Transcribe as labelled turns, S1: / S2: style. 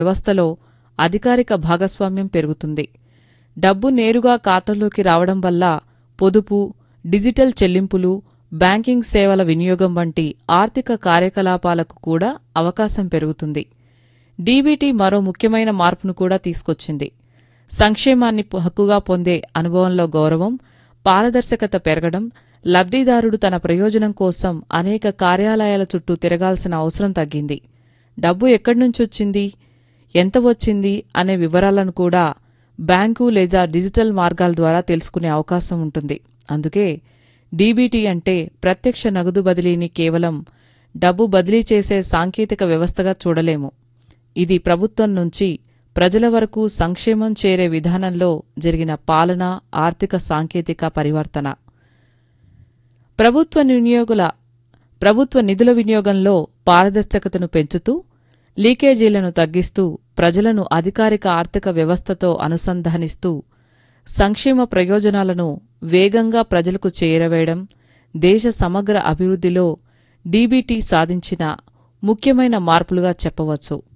S1: వ్యవస్థలో అధికారిక భాగస్వామ్యం పెరుగుతుంది డబ్బు నేరుగా ఖాతాలోకి రావడం వల్ల పొదుపు డిజిటల్ చెల్లింపులు బ్యాంకింగ్ సేవల వినియోగం వంటి ఆర్థిక కార్యకలాపాలకు కూడా అవకాశం పెరుగుతుంది డీబీటీ మరో ముఖ్యమైన మార్పును కూడా తీసుకొచ్చింది సంక్షేమాన్ని పొ- హక్కుగా పొందే అనుభవంలో గౌరవం పారదర్శకత పెరగడం లబ్ధిదారుడు తన ప్రయోజనం కోసం అనేక కార్యాలయాల చుట్టూ తిరగాల్సిన అవసరం తగ్గింది డబ్బు ఎక్కడ్నుంచొచ్చింది ఎంత వచ్చింది అనే వివరాలను కూడా బ్యాంకు లేదా డిజిటల్ మార్గాల ద్వారా తెలుసుకునే అవకాశం ఉంటుంది అందుకే డీబీటీ అంటే ప్రత్యక్ష నగదు బదిలీని కేవలం డబ్బు బదిలీ చేసే సాంకేతిక వ్యవస్థగా చూడలేము ఇది ప్రభుత్వం నుంచి ప్రజల వరకు సంక్షేమం చేరే విధానంలో జరిగిన పాలన ఆర్థిక సాంకేతిక పరివర్తన ప్రభుత్వ వినియోగుల ప్రభుత్వ నిధుల వినియోగంలో పారదర్శకతను పెంచుతూ లీకేజీలను తగ్గిస్తూ ప్రజలను అధికారిక ఆర్థిక వ్యవస్థతో అనుసంధానిస్తూ సంక్షేమ ప్రయోజనాలను వేగంగా ప్రజలకు చేరవేయడం దేశ సమగ్ర అభివృద్ధిలో డీబీటీ సాధించిన ముఖ్యమైన మార్పులుగా చెప్పవచ్చు